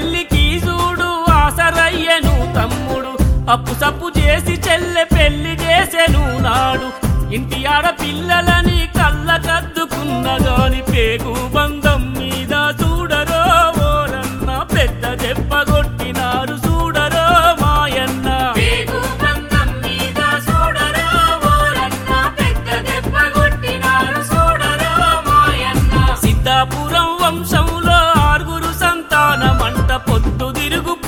పెళ్లికి చూడు ఆసరయ్యను తమ్ముడు అప్పు సప్పు చేసి చెల్లె పెళ్లి చేసెను నాడు ఇంటి ఆడపిల్లలని కళ్ళ కద్దుకున్న గాని పేగు బంధం మీద చూడరో ఓరన్న పెద్ద దెబ్బ కొట్టినారు చూడరో మాయన్న పేగు బంధం మీద చూడరో ఓరన్న పెద్ద దెబ్బ కొట్టినారు చూడరో మాయన్న సిద్ధాపురం వంశంలో ఆరుగురు సంతానమంట పొద్దు తిరుగు